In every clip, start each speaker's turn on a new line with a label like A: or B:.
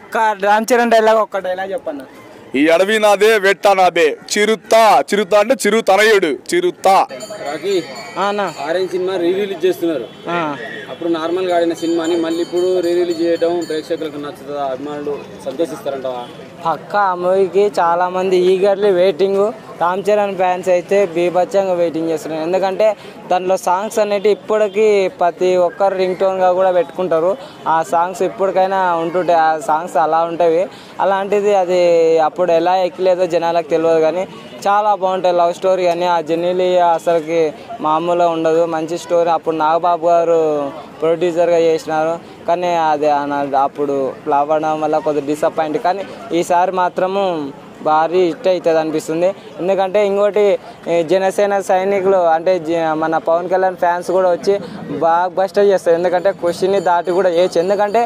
A: ఒక్క రామ్ చరణ్ డైలాగ్ ఒక్క డైలాగ్ చెప్పన్న
B: ఈ అడవి నాదే వెట్ట నాదే చిరుతా చిరుతా అంటే చిరు తనయుడు చిరుతా
C: రాకి
A: ఆ, అన్న
C: ఆరెంజ్ సినిమా రీ రిలీజ్ చేస్తున్నారు
A: ఆ.
C: అప్పుడు నార్మల్గా ఆడిన సినిమాని మళ్ళీ ఇప్పుడు రీ రిలీజ్ చేయడం ప్రేక్షకులకు నచ్చుతుందా అభిమానులు సంతోషిస్తారంటవా
A: పక్క ఆ మూవీకి చాలా మంది eagerly waiting Ram Charan fans అయితే బీభత్సంగా వెయిటింగ్ చేస్తున్నారు ఎందుకంటే దాంట్లో సాంగ్స్ అనేవి ఇప్పటికీ ప్రతి ఒక్కరు రింగ్ టోన్గా కూడా పెట్టుకుంటారు ఆ సాంగ్స్ ఇప్పటికైనా ఉంటుంటాయి ఆ సాంగ్స్ అలా ఉంటాయి అలాంటిది అది అప్పుడు ఎలా ఎక్కలేదో జనాలకు తెలియదు కానీ చాలా బాగుంటాయి లవ్ స్టోరీ కానీ ఆ జెన్నీలి అసలుకి మామూలుగా ఉండదు మంచి స్టోరీ అప్పుడు నాగబాబు గారు ప్రొడ్యూసర్గా చేసినారు కానీ అది అన- అప్పుడు ఫ్లాప్ అవడం వల్ల కొద్దిగా డిసప్పాయింట్ కానీ ఈసారి మాత్రము భారీ హిట్ అవుతుంది అనిపిస్తుంది ఎందుకంటే ఇంకోటి ఈ జనసేన సైనికులు అంటే జ- మన పవన్ కళ్యాణ్ ఫ్యాన్స్ కూడా వచ్చి బాగా బస్టర్ చేస్తారు ఎందుకంటే క్వశ్చన్ని దాటి కూడా చేయొచ్చు ఎందుకంటే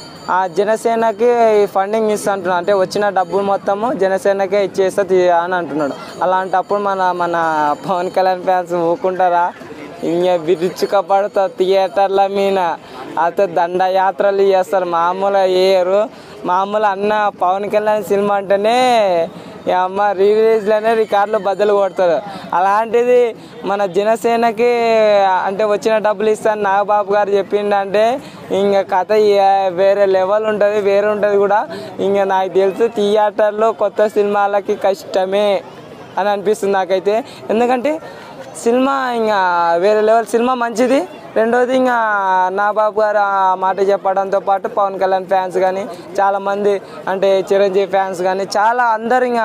A: ఆ జనసేనకి ఫండింగ్ ఇస్తా అంటున్నాడు అంటే వచ్చిన డబ్బు మొత్తము జనసేనకే ఇచ్చేస్తా తీ- అని అంటున్నాడు అలాంటప్పుడు మన మన పవన్ కళ్యాణ్ ఫ్యాన్స్ ఊకుంటారా ఇంకా విరుచుక పడతా థియేటర్ల మీద అయితే దండయాత్రలు చేస్తారు మామూలుగా వేయరు మామూలు అన్న పవన్ కళ్యాణ్ సినిమా అంటేనే ఈ అమ్మ రిలీజ్లోనే రికార్డులు బద్దలు కొడతారు అలాంటిది మన జనసేనకి అంటే వచ్చిన డబ్బులు ఇస్తాను నాగబాబు గారు చెప్పిండంటే ఇంకా కథ ఏ- వేరే లెవెల్ ఉంటుంది వేరే ఉంటుంది కూడా ఇంకా నాకు తెలుసు థియేటర్లో కొత్త సినిమాలకి కష్టమే అని అనిపిస్తుంది నాకైతే ఎందుకంటే సినిమా ఇంకా వేరే లెవెల్ సినిమా మంచిది రెండోది ఇంకా నాబాబు గారు ఆ మాట చెప్పడంతో పాటు పవన్ కళ్యాణ్ ఫ్యాన్స్ కానీ చాలామంది అంటే చిరంజీవి ఫ్యాన్స్ కానీ చాలా అందరు ఇంకా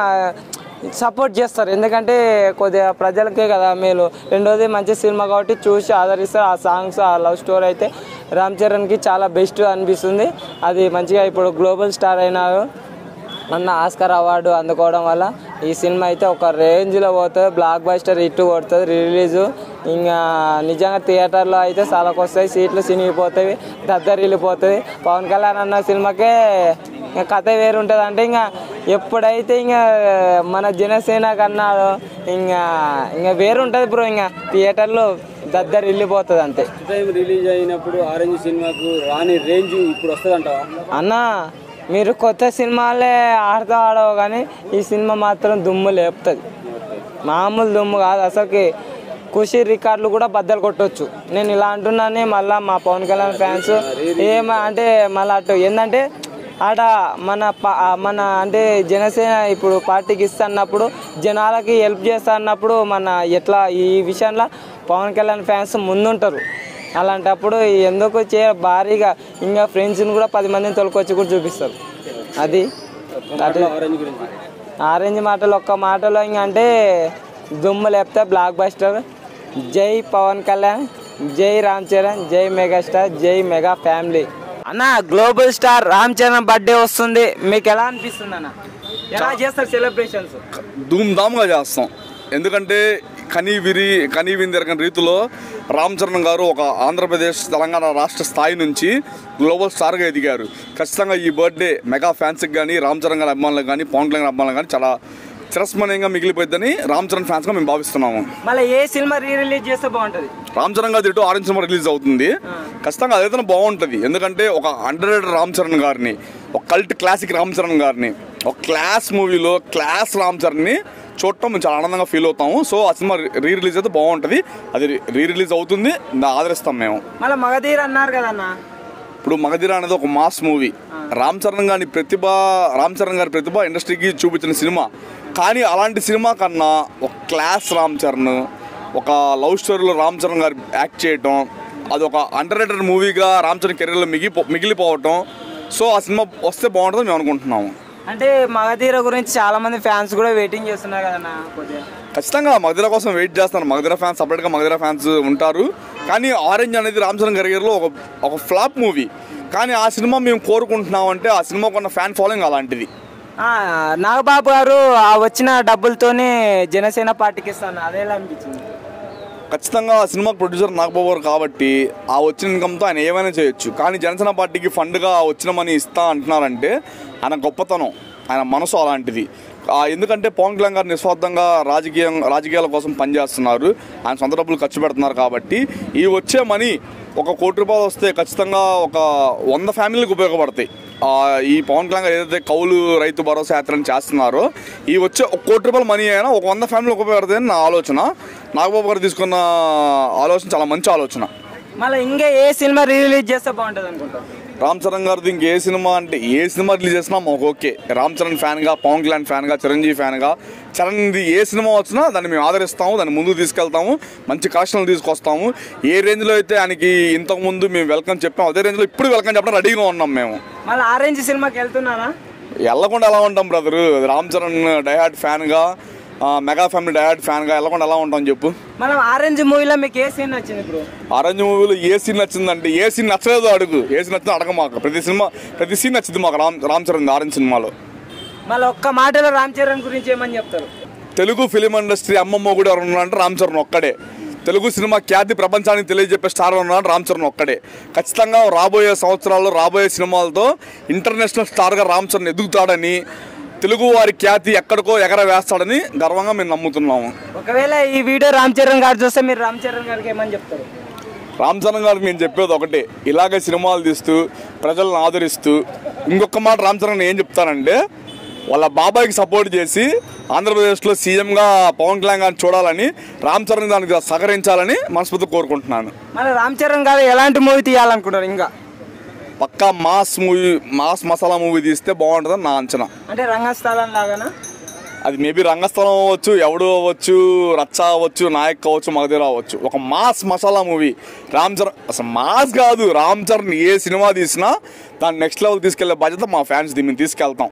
A: సపోర్ట్ చేస్తారు ఎందుకంటే కొద్దిగా ప్రజలకే కదా మేలు రెండోది మంచి సినిమా కాబట్టి చూసి ఆదరిస్తారు ఆ సాంగ్స్ ఆ లవ్ స్టోరీ అయితే రామ్ చరణ్కి చాలా బెస్ట్ అనిపిస్తుంది అది మంచిగా ఇప్పుడు గ్లోబల్ స్టార్ అయినారు అన్న ఆస్కర్ అవార్డు అందుకోవడం వల్ల ఈ సినిమా అయితే ఒక రేంజ్లో పోతుంది బ్లాక్ బస్టర్ హిట్ కొడుతుంది రిలీజు ఇంకా నిజంగా థియేటర్లో అయితే చాలాకు వస్తాయి సీట్లు సినిగిపోతాయి దద్దరిల్లిపోతుంది పవన్ కళ్యాణ్ అన్న సినిమాకే ఇంకా కథ వేరు ఉంటుంది అంటే ఇంకా ఎప్పుడైతే ఇంకా మన జనసేన కన్నాడు ఇంకా ఇంకా వేరు ఉంటుంది బ్రో ఇంకా థియేటర్లో దద్దరి వెళ్ళిపోతుంది అంతే
C: ఫస్ట్ టైం రిలీజ్ అయినప్పుడు ఆరెంజ్ సినిమాకు రాని రేంజ్ ఇప్పుడు వస్తుందంటావా
A: అన్న మీరు కొత్త సినిమాలే ఆడతా ఆడవు కానీ ఈ సినిమా మాత్రం దుమ్ము లేపుతుంది మామూలు దుమ్ము కాదు అసలుకి ఖుషి రికార్డులు కూడా బద్దలు కొట్టొచ్చు నేను ఇలా అంటున్నాను మళ్ళీ మా పవన్ కళ్యాణ్ ఫ్యాన్స్ ఏమ అంటే మళ్ళీ అటు ఏంటంటే ఆడ మన ప- ఆ మన అంటే జనసేన ఇప్పుడు పార్టీకి ఇస్తా అన్నప్పుడు జనాలకి హెల్ప్ చేస్తా అన్నప్పుడు మన ఎట్లా ఈ విషయంలో పవన్ కళ్యాణ్ ఫ్యాన్స్ ముందుంటారు అలాంటప్పుడు ఎందుకు చే భారీగా ఇంకా ఫ్రెండ్స్ని కూడా పది మందిని తొలకొచ్చి కూడా చూపిస్తారు అది అట్లా
C: ఆరెంజ్ గురించి
A: ఆరెంజ్ మాటలు ఒక్క మాటలో ఇంక అంటే దుమ్ము లేపితే బ్లాక్ బస్టర్ జై పవన్ కళ్యాణ్ జై రామ్ చరణ్ జై మెగాస్టార్ జై మెగా ఫ్యామిలీ అన్న global star Ram Charan birthday వస్తుంది మీకు ఎలా అనిపిస్తుంది అన్న ఎలా చేస్తారు సెలబ్రేషన్స్
B: ధూమ్ ధామ్గా చేస్తాం ఎందుకంటే కనీ విరి కనీ విందిరగని రీతిలో రామ్ చరణ్ గారు ఒక ఆంధ్రప్రదేశ్ తెలంగాణ రాష్ట్ర స్థాయి నుంచి గ్లోబల్ స్టార్గా ఎదిగారు ఖచ్చితంగా ఈ బర్త్డే మెగా ఫ్యాన్స్కి కానీ రామ్ చరణ్ గారి అభిమానులకు కానీ పవన్ కళ్యాణ్ గారి అభిమానులకు కానీ చాలా చిరస్మరణీయంగా మిగిలిపోద్దని రామ్ చరణ్ ఫ్యాన్స్గా మేము భావిస్తున్నాము
A: మళ్ళీ ఏ సినిమా రీ రిలీజ్ చేస్తే బాగుంటుంది
B: రామ్ చరణ్ గారి ఇటు ఆరెంజ్ సినిమా రిలీజ్ అవుతుంది ఖచ్చితంగా అదైతే బాగుంటుంది ఎందుకంటే ఒక అండర్ రామ్ చరణ్ గారిని ఒక కల్ట్ క్లాసిక్ రామ్ చరణ్ గారిని ఒక క్లాస్ మూవీలో క్లాస్ రామ్ చరణ్ని చూడటం మేము చాలా ఆనందంగా ఫీల్ అవుతాము సో ఆ సినిమా రీ రిలీజ్ అయితే బాగుంటుంది అది రీ రిలీజ్ అవుతుంది దాన్ని ఆదరిస్తాం మేము
A: మళ్ళీ మగధీర్ అన్నారు కదన్నా
B: ఇప్పుడు మగధీర అనేది ఒక మాస్ మూవీ రామ్ చరణ్ గారి ప్రతిభ రామ్ చరణ్ గారి ప్రతిభ ఇండస్ట్రీకి చూపించిన సినిమా కానీ అలాంటి సినిమా కన్నా ఒక క్లాస్ రామ్ చరణ్ ఒక లవ్ స్టోరీలో రామ్ చరణ్ గారు యాక్ట్ చేయటం అది ఒక అండర్ రేటెడ్ మూవీగా రామ్ చరణ్ కెరీర్లో మిగిలిపో మిగిలిపోవటం సో ఆ సినిమా వస్తే బాగుంటుందని మేము అనుకుంటున్నాము
A: అంటే మగధీర గురించి చాలా మంది ఫ్యాన్స్ కూడా వెయిటింగ్ చేస్తున్నారు కదన్నా కొద్దిగా
B: ఖచ్చితంగా మగధీర కోసం వెయిట్ చేస్తాను మగధీర ఫ్యాన్స్ సపరేట్గా మగధీర ఫ్యాన్స్ ఉంటారు కానీ ఆరెంజ్ అనేది రామ్ చరణ్ కెరీర్లో ఒక ఒక ఫ్లాప్ మూవీ కానీ ఆ సినిమా మేము కోరుకుంటున్నాం అంటే ఆ సినిమాకు ఉన్న ఫ్యాన్ ఫాలోయింగ్ అలాంటిది
A: ఆ, నాగబాబు గారు ఆ వచ్చిన డబ్బులతోనే జనసేన పార్టీకి ఇస్తాను అదేలా అనిపించింది
B: ఖచ్చితంగా ఆ సినిమా ప్రొడ్యూసర్ నాగబాబు గారు కాబట్టి ఆ వచ్చిన ఇన్కమ్తో ఆయన ఏమైనా చేయొచ్చు కానీ జనసేన పార్టీకి ఫండ్గా వచ్చిన మనీ ఇస్తా అంటున్నారంటే ఆయన గొప్పతనం ఆయన మనసు అలాంటిది ఆ, ఎందుకంటే పవన్ కళ్యాణ్ గారు నిస్వార్థంగా రాజకీయం రాజకీయాల కోసం పనిచేస్తున్నారు ఆయన సొంత డబ్బులు ఖర్చు పెడుతున్నారు కాబట్టి ఈ వచ్చే మనీ ఒక కోటి రూపాయలు వస్తే ఖచ్చితంగా ఒక వంద ఫ్యామిలీలకు ఉపయోగపడతాయి ఆ, ఈ పవన్ కళ్యాణ్ గారు ఏదైతే కౌలు రైతు భరోసా యాత్రను చేస్తున్నారో ఈ వచ్చే ఒక కోటి రూపాయల మనీ అయినా ఒక వంద ఫ్యామిలీ ఉపయోగపడుతుందని నా ఆలోచన నాగబాబు గారు తీసుకున్న ఆలోచన చాలా మంచి ఆలోచన
A: మళ్ళీ ఇంకా ఏ సినిమా రిలీజ్ చేస్తే బాగుంటుంది అనుకుంటారు
B: రామ్ చరణ్ గారిది ఇంక ఏ సినిమా అంటే ఏ సినిమా రిలీజ్ చేసినా మాకు ఓకే రామ్ చరణ్ ఫ్యాన్గా పవన్ కళ్యాణ్ ఫ్యాన్గా చిరంజీవి ఫ్యాన్గా చరణ్ది ఏ సినిమా వచ్చినా దాన్ని మేము ఆదరిస్తాము దాన్ని ముందుకు తీసుకెళ్తాము మంచి కలెక్షన్లు తీసుకొస్తాము ఏ రేంజ్లో అయితే ఆయనకి ఇంతకుముందు మేము వెల్కమ్ చెప్పాము అదే రేంజ్లో ఇప్పుడు వెల్కమ్ చెప్పడం రెడీగా ఉన్నాం మేము
A: మళ్ళీ ఆరెంజ్ సినిమాకి వెళ్తున్నారా
B: వెళ్ళకుండా ఎలా ఉంటాం బ్రదరు రామ్ చరణ్ డయాడ్ ఫ్యాన్గా ఆ, మెగా ఫ్యామిలీ డయాడ్ ఫ్యాన్గా వెళ్ళకుండా ఎలా ఉంటాం చెప్పు
A: మనం ఆరెంజ్ మూవీలో మీకు ఏ సీన్ నచ్చింది ఇప్పుడు
B: ఆరెంజ్ మూవీలో ఏ సీన్ నచ్చిందంటే ఏ సీన్ నచ్చలేదో అడుగు ఏ సీన్ నచ్చిందో అడగ మాకు ప్రతి సినిమా ప్రతి సీన్ నచ్చింది మాకు రామ్ రామ్ చరణ్ ఆరెంజ్ సినిమాలో
A: మళ్ళీ ఒక్క మాటలో రామ్ చరణ్ గురించి ఏమని చెప్తారు
B: తెలుగు ఫిలిం ఇండస్ట్రీ అమ్మమ్మ కూడా ఎవరు ఉన్నారంటే రామ్ చరణ్ ఒక్కడే తెలుగు సినిమా ఖ్యాతి ప్రపంచానికి తెలియజెప్పే స్టార్ ఉన్నాడు రామ్ చరణ్ ఒక్కడే ఖచ్చితంగా రాబోయే సంవత్సరాల్లో రాబోయే సినిమాలతో ఇంటర్నేషనల్ స్టార్గా రామ్ చరణ్ ఎదుగుతాడని తెలుగు వారి ఖ్యాతి ఎక్కడికో ఎగర వేస్తాడని గర్వంగా మేము నమ్ముతున్నాము
A: ఒకవేళ ఈ వీడియో రామ్ చరణ్ గారు చూస్తే మీరు రామ్ చరణ్ గారికి ఏమని చెప్తారు
B: రామ్ చరణ్ గారికి నేను చెప్పేది ఒకటే ఇలాగే సినిమాలు తీస్తూ ప్రజలను ఆదరిస్తూ ఇంకొక మాట రామ్ చరణ్ ఏం చెప్తానంటే వాళ్ళ బాబాయ్కి సపోర్ట్ చేసి ఆంధ్రప్రదేశ్లో సీఎంగా పవన్ కళ్యాణ్ గారిని చూడాలని రామ్ చరణ్ దానికి సహకరించాలని మనస్ఫూర్తి కోరుకుంటున్నాను
A: మళ్ళీ రామ్ చరణ్ గారు ఎలాంటి మూవీ తీయాలనుకుంటారు ఇంకా
B: పక్కా mass movie mass masala movie తీస్తే బాగుంటుందని నా అంచనా
A: అంటే రంగస్థలం లాగానా
B: అది మేబీ రంగస్థలం అవ్వచ్చు ఎవడు అవ్వచ్చు రచ్చ అవ్వచ్చు నాయక్ అవ్వచ్చు మగధీర అవ్వచ్చు ఒక మాస్ మసాలా మూవీ రామ్ చరణ్ అసలు మాస్ కాదు రామ్ చరణ్ ఏ సినిమా తీసినా దాన్ని నెక్స్ట్ లెవెల్ తీసుకెళ్లే బాధ్యత మా ఫ్యాన్స్ మేము తీసుకెళ్తాం